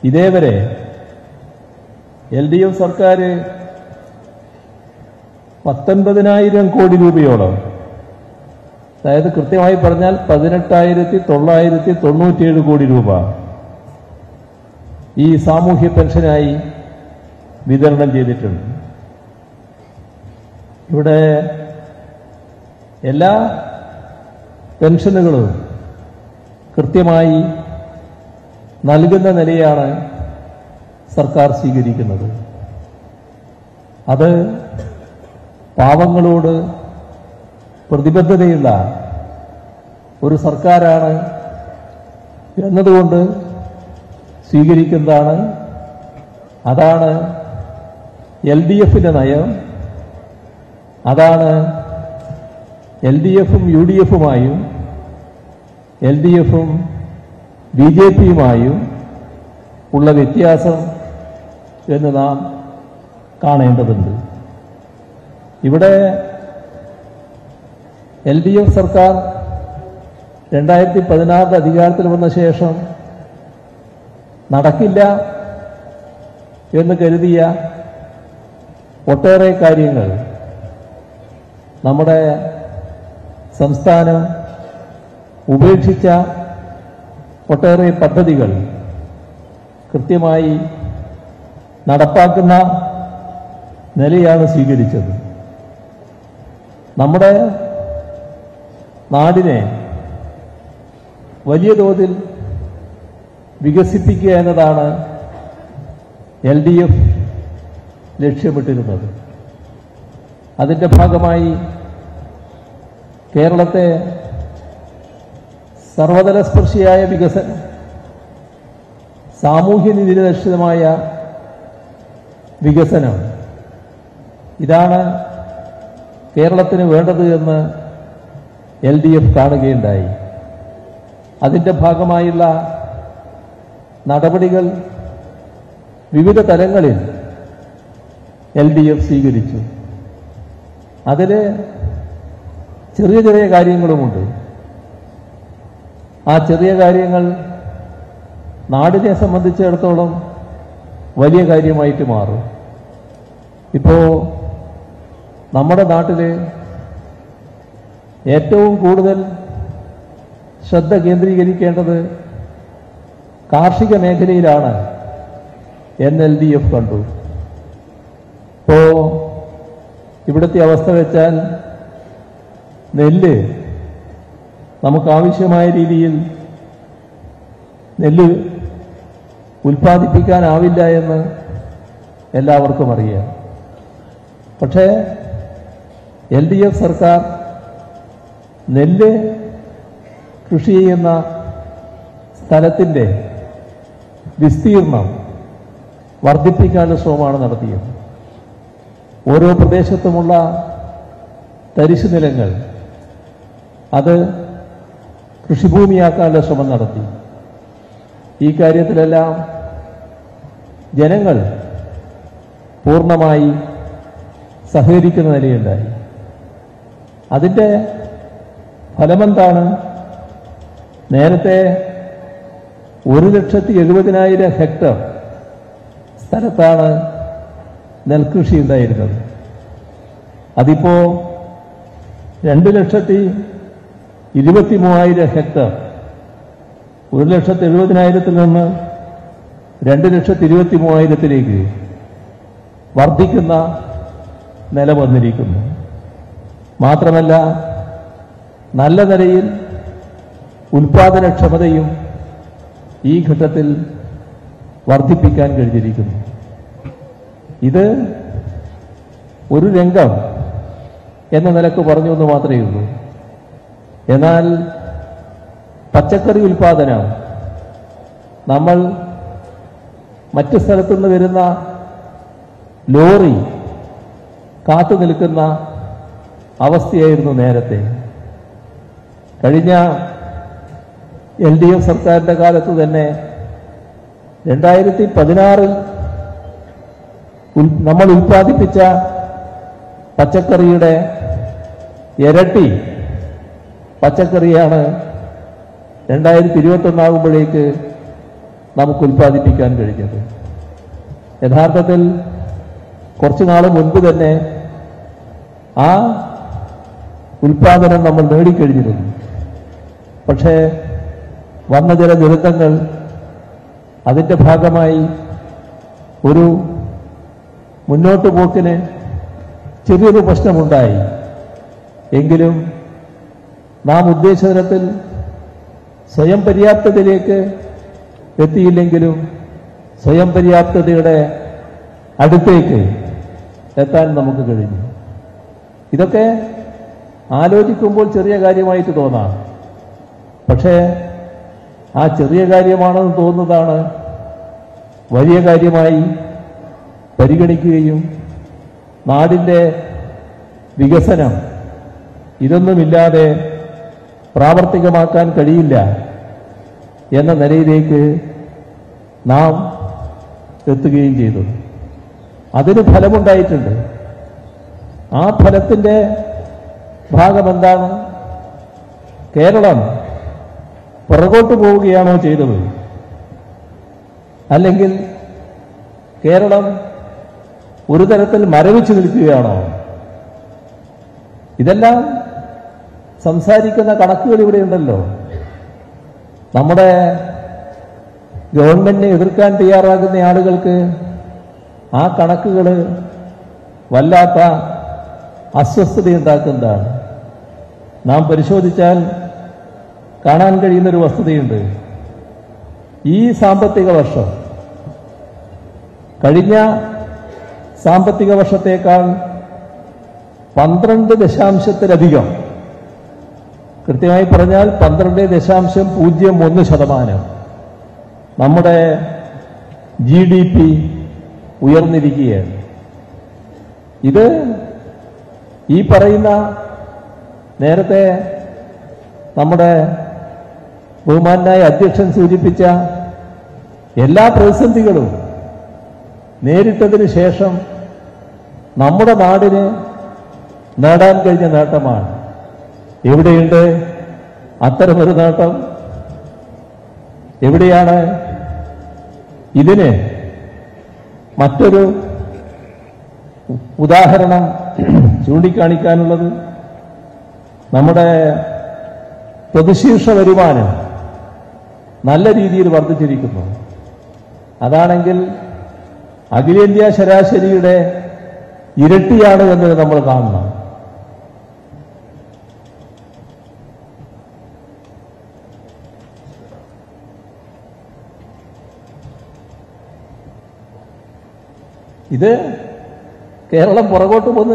ഇതേവരെ L D F സർക്കാർ പത്തൊൻപതിനായിരം കോടി രൂപയോളം അതായത് കൃത്യമായി പറഞ്ഞാൽ പതിനെട്ടായിരത്തി തൊള്ളായിരത്തി തൊണ്ണൂറ്റിയേഴ് കോടി രൂപ ഈ സാമൂഹ്യ പെൻഷനായി വിതരണം ചെയ്തിട്ടുണ്ട് ഇവിടെ എല്ലാ പെൻഷനുകളും കൃത്യമായി നൽകുന്ന നിലയാണ് സർക്കാർ സ്വീകരിക്കുന്നത് അത് പാവങ്ങളോട് പ്രതിബദ്ധതയുള്ള ഒരു സർക്കാരാണ് എന്നതുകൊണ്ട് സ്വീകരിക്കുന്നതാണ് അതാണ് എൽ ഡി എഫിൻ്റെ നയം അതാണ് എൽ ഡി എഫും യു ഡി എഫുമായും എൽ ഡി എഫും ബി ജെ പിയുമായും ഉള്ള വ്യത്യാസം എന്ന് നാം കാണേണ്ടതുണ്ട് ഇവിടെ എൽ ഡി എഫ് സർക്കാർ രണ്ടായിരത്തി പതിനാറിൽ അധികാരത്തിൽ വന്ന ശേഷം നടക്കില്ല എന്ന് കരുതിയ ഒട്ടേറെ കാര്യങ്ങൾ നമ്മുടെ സംസ്ഥാനം ഉപേക്ഷിച്ച ഒട്ടേറെ പദ്ധതികൾ കൃത്യമായി നടപ്പാക്കുന്ന നിലയാണ് സ്വീകരിച്ചത് നമ്മുടെ നാടിനെ വലിയ തോതിൽ വികസിപ്പിക്കുക എന്നതാണ് എൽ ഡി എഫ് ലക്ഷ്യമിട്ടിരുന്നത് അതിൻ്റെ ഭാഗമായി കേരളത്തെ സർവതലസ്പർശിയായ വികസനം സാമൂഹ്യനിധിരക്ഷിതമായ വികസനം ഇതാണ് കേരളത്തിന് വേണ്ടത് എന്ന് എൽ ഡി എഫ് കാണുകയുണ്ടായി അതിൻ്റെ ഭാഗമായുള്ള നടപടികൾ വിവിധ തലങ്ങളിൽ എൽ ഡി എഫ് സ്വീകരിച്ചു അതിൽ ചെറിയ ചെറിയ കാര്യങ്ങളുമുണ്ട് ആ ചെറിയ കാര്യങ്ങൾ നാടിനെ സംബന്ധിച്ചിടത്തോളം വലിയ കാര്യമായിട്ട് മാറും ഇപ്പോൾ നമ്മുടെ നാട്ടിൽ ഏറ്റവും കൂടുതൽ ശ്രദ്ധ കേന്ദ്രീകരിക്കേണ്ടത് കാർഷിക മേഖലയിലാണ് എന്ന് എൽ ഡി എഫ് കണ്ടു ഇപ്പോൾ ഇവിടുത്തെ അവസ്ഥ വെച്ചാൽ നെല്ല് നമുക്ക് ആവശ്യമായ രീതിയിൽ നെല്ല് ഉൽപ്പാദിപ്പിക്കാനാവില്ല എന്ന് എല്ലാവർക്കും അറിയാം പക്ഷേ എൽ ഡി എഫ് സർക്കാർ നെല്ല് കൃഷി ചെയ്യുന്ന സ്ഥലത്തിൻ്റെ വിസ്തീർണം വർദ്ധിപ്പിക്കാനുള്ള ശ്രമമാണ് നടത്തിയത് ഓരോ പ്രദേശത്തുമുള്ള തരിശു നിലങ്ങൾ അത് കൃഷിഭൂമിയാക്കാനുള്ള ശ്രമം നടത്തി ഈ കാര്യത്തിലെല്ലാം ജനങ്ങൾ പൂർണ്ണമായി സഹകരിക്കുന്ന നിലയുണ്ടായി അതിൻ്റെ ഫലമെന്താണ് നേരത്തെ ഒരു ലക്ഷത്തി എഴുപതിനായിരം ഹെക്ടർ സ്ഥലത്താണ് നെൽകൃഷി ഉണ്ടായിരുന്നത് അതിപ്പോ രണ്ട് ലക്ഷത്തി ഇരുപത്തി മൂവായിരം ഹെക്ടർ ഒരു ലക്ഷത്തി എഴുപതിനായിരത്തിൽ നിന്ന് രണ്ട് ലക്ഷത്തി ഇരുപത്തി മൂവായിരത്തിലേക്ക് വർദ്ധിക്കുന്ന നില വന്നിരിക്കുന്നു മാത്രമല്ല നല്ല നിലയിൽ ഉൽപാദനക്ഷമതയും ഈ ഘട്ടത്തിൽ വർദ്ധിപ്പിക്കാൻ കഴിഞ്ഞിരിക്കുന്നു ഇത് ഒരു രംഗം എന്ന നിലക്ക് പറഞ്ഞു എന്ന് മാത്രമേ ഉള്ളൂ എന്നാൽ പച്ചക്കറി ഉൽപാദനം നമ്മൾ മറ്റു സ്ഥലത്തുനിന്ന് വരുന്ന ലോറി കാത്തു നിൽക്കുന്ന അവസ്ഥയായിരുന്നു നേരത്തെ കഴിഞ്ഞ എൽ ഡി എഫ് സർക്കാരിൻ്റെ കാലത്ത് തന്നെ രണ്ടായിരത്തി പതിനാറിൽ ഉൽ- നമ്മൾ ഉൽപ്പാദിപ്പിച്ച പച്ചക്കറിയുടെ ഇരട്ടി പച്ചക്കറിയാണ് രണ്ടായിരത്തി ഇരുപത്തൊന്നാകുമ്പോഴേക്ക് നമുക്ക് ഉൽപ്പാദിപ്പിക്കാൻ കഴിഞ്ഞത് യഥാർത്ഥത്തിൽ കുറച്ചു നാൾ മുൻപ് തന്നെ ആ ഉൽപാദനം നമ്മൾ നേടിക്കഴിഞ്ഞിരുന്നു പക്ഷേ വന്ന ചില ദുരന്തങ്ങൾ അതിൻ്റെ ഭാഗമായി ഒരു മുന്നോട്ട് പോക്കിന് ചെറിയൊരു പ്രശ്നമുണ്ടായി എങ്കിലും നാം ഉദ്ദേശിച്ച തരത്തിൽ സ്വയം പര്യാപ്തതയിലേക്ക് എത്തിയില്ലെങ്കിലും സ്വയം പര്യാപ്തതയുടെ അടുത്തേക്ക് എത്താൻ നമുക്ക് കഴിഞ്ഞു ഇതൊക്കെ ആലോചിക്കുമ്പോൾ ചെറിയ കാര്യമായിട്ട് തോന്നാം പക്ഷേ ആ ചെറിയ കാര്യമാണെന്ന് തോന്നുന്നതാണ് വലിയ കാര്യമായി പരിഗണിക്കുകയും നാടിൻ്റെ വികസനം ഇതൊന്നുമില്ലാതെ പ്രാവർത്തികമാക്കാൻ കഴിയില്ല എന്ന നിലയിലേക്ക് നാം എത്തുകയും ചെയ്തു അതിന് ഫലമുണ്ടായിട്ടുണ്ട് ആ ഫലത്തിൻ്റെ ഭാഗം എന്താണ് കേരളം പുറകോട്ട് പോവുകയാണോ ചെയ്തത് അല്ലെങ്കിൽ കേരളം ഒരു തരത്തിൽ മരവിച്ചു നിൽക്കുകയാണോ ഇതെല്ലാം സംസാരിക്കുന്ന കണക്കുകൾ ഇവിടെയുണ്ടല്ലോ നമ്മുടെ ഗവൺമെന്റിനെ എതിർക്കാൻ തയ്യാറാകുന്ന ആളുകൾക്ക് ആ കണക്കുകൾ വല്ലാത്ത അസ്വസ്ഥതയുണ്ടാക്കുന്നതാണ് നാം പരിശോധിച്ചാൽ കാണാൻ കഴിയുന്നൊരു വസ്തുതയുണ്ട് ഈ സാമ്പത്തിക വർഷം കഴിഞ്ഞ സാമ്പത്തിക വർഷത്തേക്കാൾ പന്ത്രണ്ട് ദശാംശത്തിലധികം കൃത്യമായി പറഞ്ഞാൽ പന്ത്രണ്ട് ദശാംശം പൂജ്യം ഒന്ന് ശതമാനം നമ്മുടെ ജി ഡി പി ഉയർന്നിരിക്കുകയാണ് ഇത് ഈ പറയുന്ന നേരത്തെ നമ്മുടെ ബഹുമാനായ അധ്യക്ഷൻ സൂചിപ്പിച്ച എല്ലാ പ്രതിസന്ധികളും നേരിട്ടതിന് ശേഷം നമ്മുടെ നാടിന് നേടാൻ കഴിഞ്ഞ നേട്ടമാണ് എവിടെയുണ്ട് അത്തരമൊരു നേട്ടം എവിടെയാണ് ഇതിന് മറ്റൊരു ഉദാഹരണം ചൂണ്ടിക്കാണിക്കാനുള്ളത് നമ്മുടെ പ്രതിശീർഷ വരുമാനം നല്ല രീതിയിൽ വർദ്ധിച്ചിരിക്കുന്നു അതാണെങ്കിൽ അഖിലേന്ത്യാ ശരാശരിയുടെ ഇരട്ടിയാണ് എന്ന് നമ്മൾ കാണണം ഇത് കേരളം പുറകോട്ട് പോകുന്ന